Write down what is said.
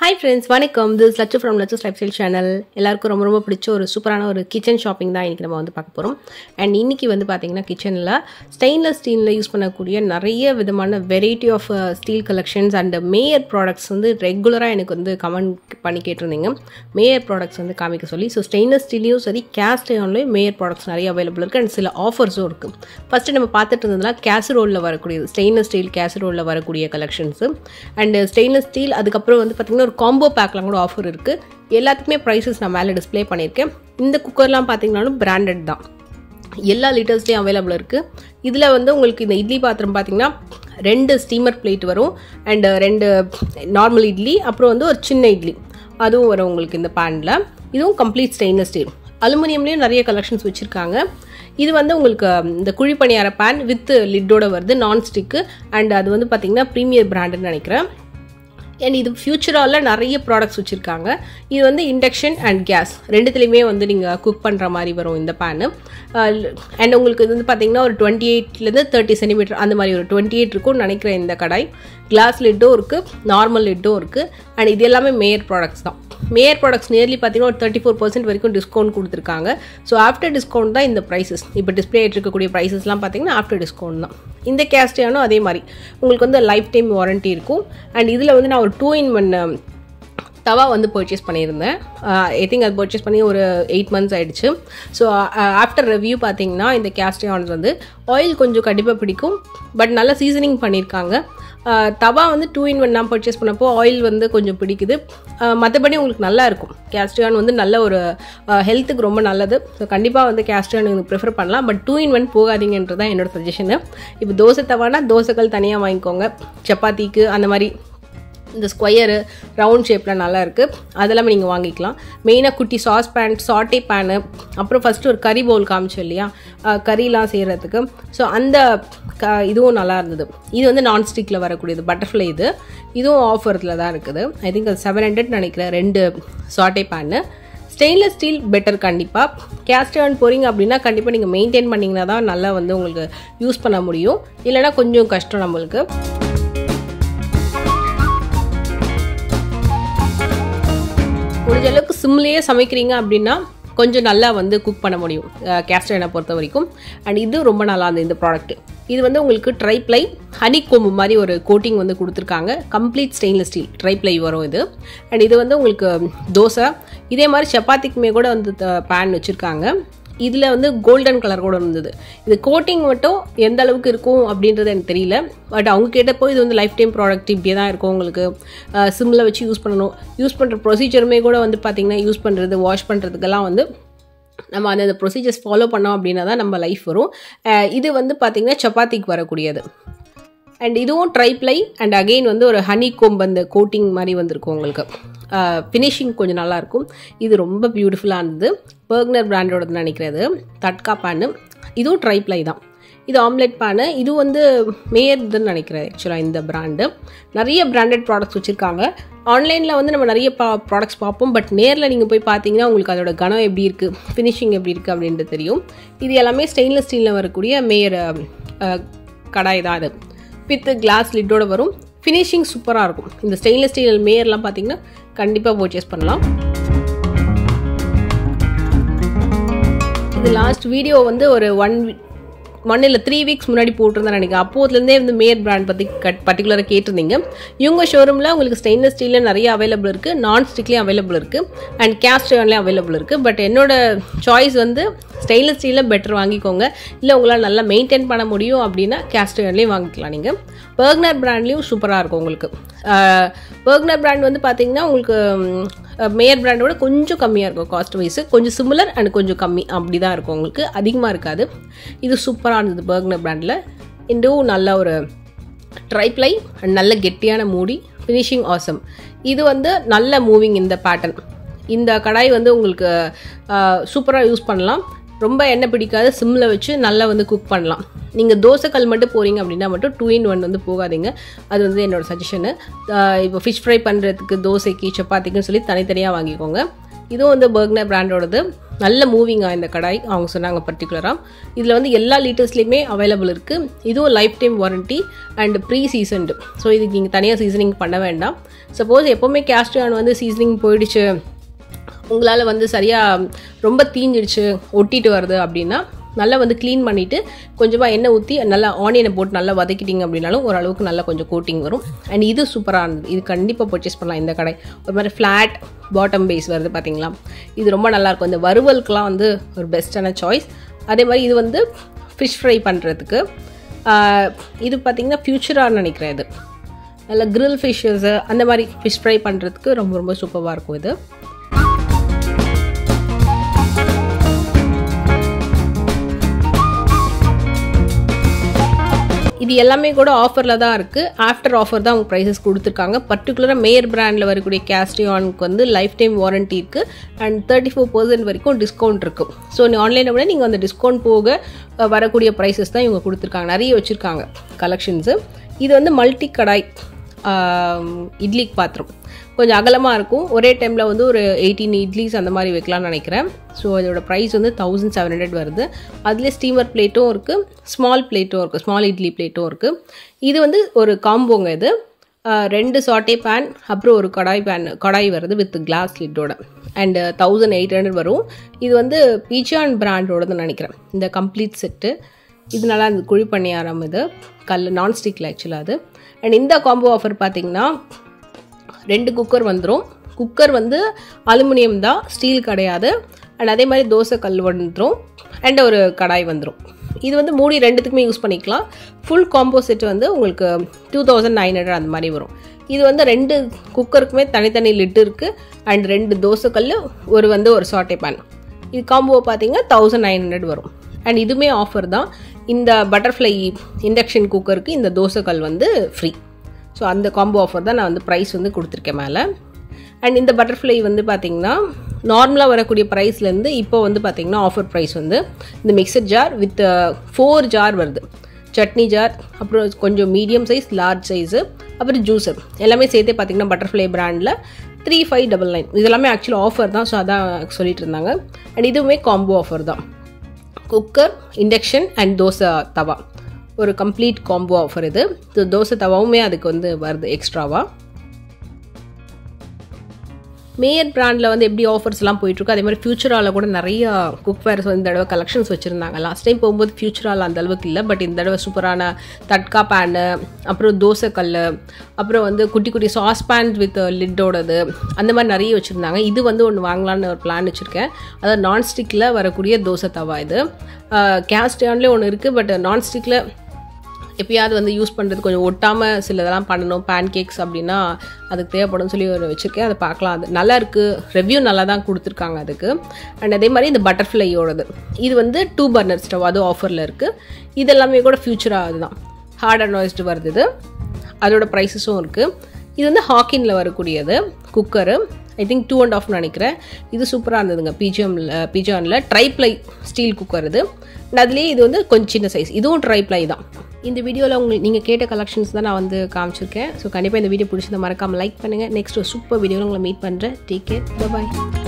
hi friends வணக்கம் this Lakshu from Lakshu lifestyle channel எல்லாருக்கும் ரொம்ப ரொம்ப பிடிச்ச ஒரு சூப்பரான ஒரு கிச்சன் ஷாப்பிங் தான் இன்றைக்கி நம்ம வந்து பார்க்க போகிறோம் அண்ட் இன்றைக்கி வந்து பார்த்திங்கன்னா கிச்சனில் ஸ்டெயின்லெஸ் ஸ்டீலில் யூஸ் பண்ணக்கூடிய நிறைய விதமான variety of steel collections and Meyer products வந்து ரெகுலராக எனக்கு வந்து கமெண்ட் பண்ணி கேட்டிருந்தீங்க மேயர் ப்ராடக்ட்ஸ் வந்து காமிக்க சொல்லி ஸோ ஸ்டெயின்லெஸ் ஸ்டீலையும் சரி கேஸ்ட் ஐயான்லேயும் மேயர் ப்ராடக்ட்ஸ் நிறைய அவைலபிள் இருக்குது அண்ட் சில ஆஃபர்ஸும் இருக்குது ஃபஸ்ட்டு நம்ம பார்த்துட்டு இருந்ததுனா கேசரோலில் வரக்கூடியது ஸ்டெயின்லெஸ் ஸ்டீல் கேசரோலில் வரக்கூடிய கலெக்ஷன்ஸு அண்ட் ஸ்டெயின்லெஸ் ஸ்டீல் அதுக்கப்புறம் வந்து பார்த்திங்கன்னா ஒரு காம்போ பேக்லாம் கூட ஆஃபர் இருக்குது எல்லாத்துக்குமே ப்ரைஸஸ் நான் மேலே டிஸ்ப்ளே பண்ணியிருக்கேன் இந்த குக்கர்லாம் பார்த்தீங்கன்னாலும் பிராண்டட் தான் எல்லா லிட்டர்ஸ்லேயும் அவைலபிள் இருக்குது இதில் வந்து உங்களுக்கு இந்த இட்லி பாத்திரம் பார்த்தீங்கன்னா ரெண்டு ஸ்டீமர் பிளேட் வரும் அண்டு ரெண்டு நார்மல் இட்லி அப்புறம் வந்து ஒரு சின்ன இட்லி அதுவும் வரும் உங்களுக்கு இந்த பேனில் இதுவும் கம்ப்ளீட் ஸ்டெயின்லெஸ் ஸ்டீல் அலுமினியம்லேயும் நிறைய கலெக்ஷன்ஸ் வச்சுருக்காங்க இது வந்து உங்களுக்கு இந்த குழிப்பணியார பேன் வித் லிட்டோட வருது நான் ஸ்டிக்கு அண்ட் அது வந்து பார்த்திங்கன்னா ப்ரீமியர் பிராண்டுன்னு நினைக்கிறேன் அண்ட் இது ஃப்யூச்சரால் நிறைய ப்ராடக்ட்ஸ் வச்சுருக்காங்க இது வந்து இண்டக்ஷன் அண்ட் கேஸ் ரெண்டுத்துலேயுமே வந்து நீங்கள் குக் பண்ணுற மாதிரி வரும் இந்த பேனு அண்ட் உங்களுக்கு இது வந்து பார்த்தீங்கன்னா ஒரு டுவெண்ட்டி எயிட்லேருந்து தேர்ட்டி சென்டிமீட்டர் அந்த மாதிரி ஒரு டுவெண்ட்டி எயிட் இருக்கும்னு நினைக்கிறேன் இந்த கடாய் கிளாஸ் லிட்டும் இருக்குது நார்மல் லிட்டும் இருக்குது அண்ட் இது எல்லாமே மேயர் ப்ராடக்ட்ஸ் தான் மேயர் ப்ராடக்ட்ஸ் நியர்லி பார்த்தீங்கன்னா ஒரு தேர்ட்டி ஃபோர் பர்சன்ட் வரைக்கும் டிஸ்கவுண்ட் கொடுத்துருக்காங்க ஸோ ஆஃப்டர் டிஸ்கவுண்ட் தான் இந்த ப்ரைஸஸ் இப்போ டிஸ்பிளே ஆகிட்டு இருக்கக்கூடிய ப்ரைஸஸ்லாம் பார்த்தீங்கன்னா ஆஃப்டர் டிஸ்கவுண்ட் தான் இந்த கேஸ்டியானும் அதே மாதிரி உங்களுக்கு வந்து லைஃப் டைம் வாரண்ட்டி இருக்கும் அண்ட் இதில் வந்து நான் ஒரு டூ இன் ஒன் தவா வந்து பர்ச்சேஸ் பண்ணியிருந்தேன் ஐ திங்க் அது பர்ச்சேஸ் பண்ணி ஒரு எயிட் மந்த்ஸ் ஆகிடுச்சு ஸோ ஆஃப்டர் ரிவ்யூ பார்த்தீங்கன்னா இந்த கேஸ்டியான்ஸ் வந்து ஆயில் கொஞ்சம் கண்டிப்பாக பிடிக்கும் பட் நல்லா சீசனிங் பண்ணியிருக்காங்க தவா வந்து டூ இன் ஒன் நான் பர்ச்சேஸ் பண்ணப்போ ஆயில் வந்து கொஞ்சம் பிடிக்குது மற்றபடி உங்களுக்கு நல்லா இருக்கும் கேஸ்டியான் வந்து நல்ல ஒரு ஹெல்த்துக்கு ரொம்ப நல்லது ஸோ கண்டிப்பாக வந்து கேஸ்டியான் உங்களுக்கு ப்ரிஃபர் பண்ணலாம் பட் டூ இன் ஒன் போகாதீங்கன்றது தான் என்னோட சஜஷனு இப்போ தோசை தவானா தோசைகள் தனியாக வாங்கிக்கோங்க சப்பாத்திக்கு அந்த மாதிரி இந்த ஸ்கொயரு ரவுண்ட் ஷேப்பில் நல்லா இருக்குது அதெல்லாம் நீங்கள் வாங்கிக்கலாம் மெயினாக குட்டி சாஸ் பேன் சாட்டே பேனு அப்புறம் ஃபஸ்ட்டு ஒரு கறி பவுல் காமிச்சோம் இல்லையா கறிலாம் செய்கிறதுக்கு ஸோ அந்த க இதுவும் நல்லா இருந்தது இது வந்து நான்ஸ்டிக்கில் வரக்கூடியது பட்டர்ஃப்ளை இது இதுவும் ஆஃபரில் தான் இருக்குது ஐ திங்க் அது செவன் ஹண்ட்ரட் நினைக்கிறேன் ரெண்டு saute pan stainless steel better கண்டிப்பாக கேஸ்ட் ஆன் போகிறீங்க அப்படின்னா கண்டிப்பாக நீங்கள் மெயின்டைன் பண்ணிங்கன்னா தான் நல்லா வந்து உங்களுக்கு யூஸ் பண்ண முடியும் இல்லைனா கொஞ்சம் கஷ்டம் நம்மளுக்கு முடிஞ்ச அளவுக்கு சிம்லேயே சமைக்கிறீங்க அப்படின்னா கொஞ்சம் நல்லா வந்து குக் பண்ண முடியும் கேஸ்ட் எண்ணெய் பொறுத்த வரைக்கும் அண்ட் இது ரொம்ப நல்லா இருந்தது இந்த ப்ராடக்ட் இது வந்து உங்களுக்கு ட்ரைப்ளை ஹனி கொம்பு மாதிரி ஒரு கோட்டிங் வந்து கொடுத்துருக்காங்க கம்ப்ளீட் ஸ்டெயின்லெஸ் ஸ்டீல் ட்ரைப்ளை வரும் இது அண்ட் இது வந்து உங்களுக்கு தோசை இதே மாதிரி சப்பாத்திக்குமே கூட வந்து பேன் வச்சுருக்காங்க இதில் வந்து கோல்டன் கலர் கூட இருந்தது இது கோட்டிங் மட்டும் எந்த அளவுக்கு இருக்கும் அப்படின்றது எனக்கு தெரியல பட் அவங்க கேட்டப்போ இது வந்து லைஃப் டைம் ப்ராடக்ட் இப்படியே தான் இருக்கும் உங்களுக்கு சிம்மில் வச்சு யூஸ் பண்ணணும் யூஸ் பண்ணுற ப்ரொசீஜருமே கூட வந்து பார்த்திங்கன்னா யூஸ் பண்ணுறது வாஷ் பண்ணுறதுக்கெல்லாம் வந்து நம்ம அந்த ப்ரொசீஜர்ஸ் ஃபாலோ பண்ணோம் அப்படின்னா தான் நம்ம லைஃப் வரும் இது வந்து பார்த்திங்கன்னா சப்பாத்திக்கு வரக்கூடியது அண்ட் இதுவும் ட்ரைப்ளை அண்ட் அகெயின் வந்து ஒரு ஹனி கோம்பு அந்த கோட்டிங் மாதிரி வந்திருக்கும் உங்களுக்கு ஃபினிஷிங் கொஞ்சம் நல்லாயிருக்கும் இது ரொம்ப பியூட்டிஃபுல்லாக இருந்தது பர்க்னர் பிராண்டோடது நினைக்கிறது தட்கா பேனு இதுவும் ட்ரைப்ளை தான் இது ஆம்லெட் பேனு இது வந்து மேயர்துன்னு நினைக்கிறேன் ஆக்சுவலாக இந்த பிராண்டு நிறைய பிராண்டட் ப்ராடக்ட்ஸ் வச்சுருக்காங்க ஆன்லைனில் வந்து நம்ம நிறைய பா ப்ராடக்ட்ஸ் பார்ப்போம் பட் நேரில் நீங்கள் போய் பார்த்தீங்கன்னா உங்களுக்கு அதோட கனம் எப்படி இருக்குது ஃபினிஷிங் எப்படி இருக்குது அப்படின்ட்டு தெரியும் இது எல்லாமே ஸ்டெயின்லெஸ் ஸ்டீலில் வரக்கூடிய மேயர் கடாய் தான் அது வித் கிளாஸ் லிட்டோட வரும் ஃபினிஷிங் சூப்பராக இருக்கும் இந்த ஸ்டெயின்லெஸ் ஸ்டீல் மேயர்லாம் பார்த்தீங்கன்னா கண்டிப்பாக பர்ச்சேஸ் பண்ணலாம் இது லாஸ்ட் வீடியோ வந்து ஒரு ஒன் ஒன் இல்லை த்ரீ வீக்ஸ் முன்னாடி போட்டிருந்தேன் நினைக்கிறேன் அப்போதுலேருந்தே வந்து மேயர் பிராண்ட் பற்றி கட் பர்டிகுலராக கேட்டிருந்தீங்க இவங்க ஷோரூமில் உங்களுக்கு ஸ்டெயின்லெஸ் ஸ்டீலில் நிறைய அவைலபிள் இருக்குது நான் ஸ்டிக்லேயும் அவைலபிள் இருக்குது அண்ட் கேஸ்ட் ஐயன்லேயும் அவைலபிள் இருக்குது பட் என்னோட சாய்ஸ் வந்து ஸ்டெயின்லெஸ் ஸ்டீலில் பெட்டர் வாங்கிக்கோங்க இல்லை உங்களால் நல்லா மெயின்டைன் பண்ண முடியும் அப்படின்னா கேஸ்ட் ஐயன்லேயும் வாங்கிக்கலாம் நீங்கள் பர்க்னர் பிராண்ட்லேயும் சூப்பராக இருக்கும் உங்களுக்கு பர்க்னர் பிராண்ட் வந்து பார்த்தீங்கன்னா உங்களுக்கு மேயர் பிராண்டோட கொஞ்சம் கம்மியாக இருக்கும் காஸ்ட் வைஸு கொஞ்சம் சிமிலர் அண்ட் கொஞ்சம் கம்மி அப்படி தான் இருக்கும் உங்களுக்கு அதிகமாக இருக்காது இது சூப்பராக இருந்தது பர்க்னர் பிராண்டில் இன்னும் நல்ல ஒரு ட்ரைப்ளை அண்ட் நல்ல கெட்டியான மூடி ஃபினிஷிங் ஆசம் இது வந்து நல்ல மூவிங் இந்த பேட்டர்ன் இந்த கடாய் வந்து உங்களுக்கு சூப்பராக யூஸ் பண்ணலாம் ரொம்ப எண்ணெய் பிடிக்காத சிம்மில் வச்சு நல்லா வந்து குக் பண்ணலாம் நீங்கள் தோசைக்கல் மட்டும் போகிறீங்க அப்படின்னா மட்டும் டூ இன் ஒன் வந்து போகாதீங்க அது வந்து என்னோடய சஜஷனு இப்போ ஃபிஷ் ஃப்ரை பண்ணுறதுக்கு தோசைக்கு சப்பாத்திக்குன்னு சொல்லி தனித்தனியாக வாங்கிக்கோங்க இதுவும் வந்து பர்க்னர் பிராண்டோடது நல்ல மூவிங்காக இந்த கடாய் அவங்க சொன்னாங்க பர்டிகுலராக இதில் வந்து எல்லா லிட்டர்ஸ்லேயுமே அவைலபிள் இருக்குது இதுவும் lifetime warranty and pre seasoned so இதுக்கு நீங்கள் தனியாக சீசனிங் பண்ண வேண்டாம் சப்போஸ் எப்போவுமே கேஸ்டான் வந்து சீசனிங் போயிடுச்சு உங்களால் வந்து சரியாக ரொம்ப தீஞ்சிடுச்சு ஒட்டிட்டு வருது அப்படின்னா நல்லா வந்து க்ளீன் பண்ணிவிட்டு கொஞ்சமாக எண்ணெய் ஊற்றி நல்லா ஆனியனை போட்டு நல்லா வதக்கிட்டீங்க அப்படின்னாலும் ஓரளவுக்கு நல்லா கொஞ்சம் கோட்டிங் வரும் அண்ட் இது சூப்பராக இருந்தது இது கண்டிப்பாக பர்ச்சேஸ் பண்ணலாம் இந்த கடை ஒரு மாதிரி ஃப்ளாட் பாட்டம் பேஸ் வருது பார்த்தீங்களா இது ரொம்ப நல்லாயிருக்கும் இந்த வறுவலுக்குலாம் வந்து ஒரு பெஸ்ட்டான சாய்ஸ் அதே மாதிரி இது வந்து ஃபிஷ் ஃப்ரை பண்ணுறதுக்கு இது பார்த்திங்கன்னா ஃப்யூச்சராக நினைக்கிறேன் இது நல்ல கிரில் ஃபிஷ்ஷஸ் அந்த மாதிரி ஃபிஷ் ஃப்ரை பண்ணுறதுக்கு ரொம்ப ரொம்ப சூப்பராக இருக்கும் இது இது எல்லாமே கூட ஆஃபரில் தான் இருக்குது ஆஃப்டர் ஆஃபர் தான் அவங்க ப்ரைஸஸ் கொடுத்துருக்காங்க பர்டிகுலராக மேயர் பிராண்டில் வரக்கூடிய கேஸ்டியானுக்கு வந்து லைஃப் டைம் வாரண்ட்டி இருக்குது அண்ட் தேர்ட்டி ஃபோர் பர்சன்ட் வரைக்கும் டிஸ்கவுண்ட் இருக்குது ஸோ நீ ஆன்லைனை விட நீங்கள் அந்த டிஸ்கவுண்ட் போக வரக்கூடிய ப்ரைஸஸ் தான் இவங்க கொடுத்துருக்காங்க நிறைய வச்சுருக்காங்க கலெக்ஷன்ஸு இது வந்து மல்டி கடாய் இட்லி பாத்திரம் கொஞ்சம் அகலமாக இருக்கும் ஒரே டைமில் வந்து ஒரு எயிட்டீன் இட்லிஸ் அந்த மாதிரி வைக்கலாம்னு நினைக்கிறேன் ஸோ அதோட ப்ரைஸ் வந்து தௌசண்ட் செவன் ஹண்ட்ரட் வருது அதுலேயே ஸ்டீமர் பிளேட்டும் இருக்குது ஸ்மால் பிளேட்டும் இருக்குது ஸ்மால் இட்லி பிளேட்டும் இருக்குது இது வந்து ஒரு காம்போங்க இது ரெண்டு சாட்டே பேன் அப்புறம் ஒரு கடாய் பேன் கடாய் வருது வித் கிளாஸ் லிட்டோட அண்ட் தௌசண்ட் எயிட் ஹண்ட்ரட் வரும் இது வந்து பீச்சான் பிராண்டோடதுன்னு நினைக்கிறேன் இந்த கம்ப்ளீட் செட்டு இது நல்லா இந்த குழி பணியாரம் இது கல் நான்ஸ்டிக்கில் ஆக்சுவலாக அது அண்ட் இந்த காம்போ ஆஃபர் பார்த்தீங்கன்னா ரெண்டு குக்கர் வந்துடும் குக்கர் வந்து அலுமினியம் தான் ஸ்டீல் கிடையாது அண்ட் அதே மாதிரி தோசை கல் வந்துடும் அண்ட் ஒரு கடாய் வந்துடும் இது வந்து மூடி ரெண்டுத்துக்குமே யூஸ் பண்ணிக்கலாம் ஃபுல் காம்போ செட் வந்து உங்களுக்கு டூ தௌசண்ட் நைன் ஹண்ட்ரட் அந்த மாதிரி வரும் இது வந்து ரெண்டு குக்கருக்குமே தனித்தனி லிட்டு இருக்குது அண்ட் ரெண்டு தோசை கல் ஒரு வந்து ஒரு சாட்டை பேன் இது காம்போ பார்த்தீங்கன்னா தௌசண்ட் நைன் ஹண்ட்ரட் வரும் அண்ட் இதுவுமே ஆஃபர் தான் இந்த பட்டர்ஃப்ளை இண்டக்ஷன் குக்கருக்கு இந்த தோசைக்கல் வந்து ஃப்ரீ ஸோ அந்த காம்போ ஆஃபர் தான் நான் வந்து ப்ரைஸ் வந்து கொடுத்துருக்கேன் மேலே அண்ட் இந்த பட்டர்ஃப்ளை வந்து பார்த்திங்கன்னா நார்மலாக வரக்கூடிய ப்ரைஸ்லேருந்து இப்போ வந்து பார்த்திங்கன்னா ஆஃபர் ப்ரைஸ் வந்து இந்த mixer jar with four jar வருது சட்னி ஜார் அப்புறம் கொஞ்சம் மீடியம் சைஸ் லார்ஜ் சைஸு அப்புறம் ஜூஸர் எல்லாமே சேர்த்தே பார்த்திங்கன்னா பட்டர்ஃப்ளை பிராண்டில் த்ரீ ஃபைவ் டபுள் நைன் இதெல்லாமே ஆக்சுவலாக ஆஃபர் தான் ஸோ அதான் சொல்லிட்டு இருந்தாங்க அண்ட் இதுவுமே காம்போ ஆஃபர் தான் cooker induction and dosa tawa ஒரு கம்ப்ளீட் காம்போ ஆஃபர் இது தோசை தவாவுமே அதுக்கு வந்து வருது எக்ஸ்ட்ராவாக மேயர் பிராண்டில் வந்து எப்படி ஆஃபர்ஸ்லாம் போயிட்டுருக்கு அதே மாதிரி ஃபியூச்சரால் கூட நிறைய குக்வேர்ஸ் வந்து இந்த தடவை கலெக்ஷன்ஸ் வச்சுருந்தாங்க லாஸ்ட் டைம் போகும்போது ஃபியூச்சரால் அந்த அளவுக்கு இல்லை பட் இந்த தடவை சூப்பரான தட்கா பேனு அப்புறம் தோசை கல் அப்புறம் வந்து குட்டி குட்டி சாஸ் பேன் வித் லிட்டோடது அந்த மாதிரி நிறைய வச்சுருந்தாங்க இது வந்து ஒன்று வாங்கலான்னு ஒரு பிளான் வச்சுருக்கேன் அதாவது நான்ஸ்டிக்கில் வரக்கூடிய தோசை தவா இது கேஸ்டான்லேயே ஒன்று இருக்குது பட் நான்ஸ்டிக்கில் எப்பயாவது வந்து யூஸ் பண்ணுறது கொஞ்சம் ஒட்டாமல் சில இதெல்லாம் பண்ணணும் பேன் கேக்ஸ் அப்படின்னா அதுக்கு தேவைப்படும் சொல்லி ஒரு வச்சுருக்கேன் அதை பார்க்கலாம் அது நல்லா இருக்குது ரெவ்யூ நல்லா தான் கொடுத்துருக்காங்க அதுக்கு அண்ட் அதே மாதிரி இந்த பட்டர்ஃப்ளையோடது இது வந்து டூ பர்னர் ஸ்டவ் அதுவும் ஆஃபரில் இருக்குது இது எல்லாமே கூட ஃபியூச்சராக அதுதான் ஹார்ட் அண்ட் நாய்ஸ்டு வருது இது அதோட ப்ரைஸஸும் இருக்குது இது வந்து ஹாக்கின்ல வரக்கூடியது cooker I think two and half நினைக்கிறேன் இது சூப்பராக இருந்ததுங்க பிஜிஎம்ல பிஜானில் ட்ரைப்ளை ஸ்டீல் குக்கர் இது அதுலேயே இது வந்து கொஞ்சம் சின்ன சைஸ் இதுவும் ட்ரைப்ளை தான் இந்த வீடியோவில் உங்களுக்கு நீங்கள் கேட்ட கலெக்ஷன்ஸ் தான் நான் வந்து காமிச்சிருக்கேன் ஸோ கண்டிப்பாக இந்த வீடியோ பிடிச்சதை மறக்காமல் லைக் பண்ணுங்கள் நெக்ஸ்ட் ஒரு சூப்பர் வீடியோவில் உங்களை மீட் பண்ணுறேன் டேக் கேர் பாய்